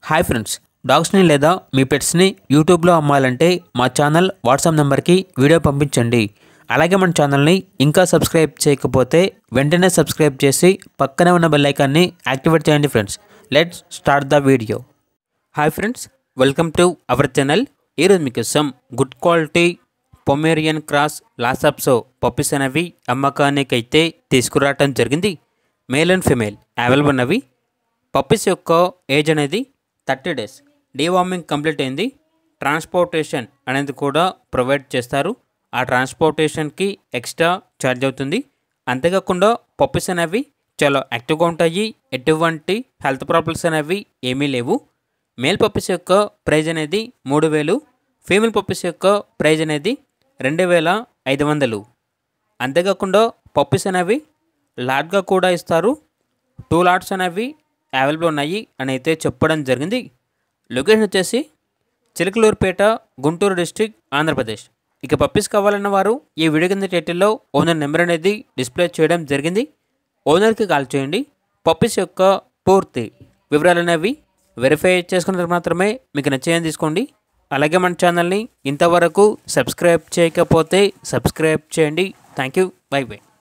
hi friends డాగ్స్ని లేదా మీ పెట్స్ని యూట్యూబ్లో అమ్మాలంటే మా ఛానల్ వాట్సాప్ నెంబర్కి వీడియో పంపించండి అలాగే మన ఛానల్ని ఇంకా సబ్స్క్రైబ్ చేయకపోతే వెంటనే సబ్స్క్రైబ్ చేసి పక్కనే ఉన్న బెల్ ఐకాన్ని యాక్టివేట్ చేయండి friends let's start the video hi friends welcome to our channel ఈరోజు మీకోసం good quality Pomeranian cross Lhasa Apso puppies అనేవి అమ్మకానికైతే తీసుకురావటం జరిగింది మేల్ అండ్ ఫిమేల్ అవైలబుల్ ఉన్నవి పప్పీస్ యొక్క ఏజ్ అనేది థర్టీ డేస్ డీవార్మింగ్ కంప్లీట్ అయింది ట్రాన్స్పోర్టేషన్ అనేది కూడా ప్రొవైడ్ చేస్తారు ఆ ట్రాన్స్పోర్టేషన్కి ఎక్స్ట్రా ఛార్జ్ అవుతుంది అంతేకాకుండా పప్పీస్ అనేవి చాలా యాక్టివ్గా ఉంటాయి ఎటువంటి హెల్త్ ప్రాబ్లమ్స్ అనేవి ఏమీ లేవు మేల్ పప్పీస్ యొక్క ప్రైజ్ అనేది మూడు వేలు ఫీమేల్ పప్పీస్ యొక్క ప్రైజ్ అనేది రెండు వేల ఐదు వందలు అంతేకాకుండా పప్పీస్ అనేవి లాట్గా కూడా ఇస్తారు టూ లాట్స్ అనేవి అవైలబుల్ ఉన్నాయి అని అయితే చెప్పడం జరిగింది లొకేషన్ వచ్చేసి చిలకలూరుపేట గుంటూరు డిస్టిక్ ఆంధ్రప్రదేశ్ ఇక పప్పీస్ కావాలన్న వారు ఈ వీడియో కింద టైటిల్లో ఓనర్ నెంబర్ అనేది డిస్ప్లే చేయడం జరిగింది ఓనర్కి కాల్ చేయండి పప్పీస్ యొక్క పూర్తి వివరాలు అనేవి వెరిఫై చేసుకున్న తర్వాత మాత్రమే మీకు నచ్చేయని తీసుకోండి అలాగే మన ఛానల్ని ఇంతవరకు సబ్స్క్రైబ్ చేయకపోతే సబ్స్క్రైబ్ చేయండి థ్యాంక్ యూ బై బై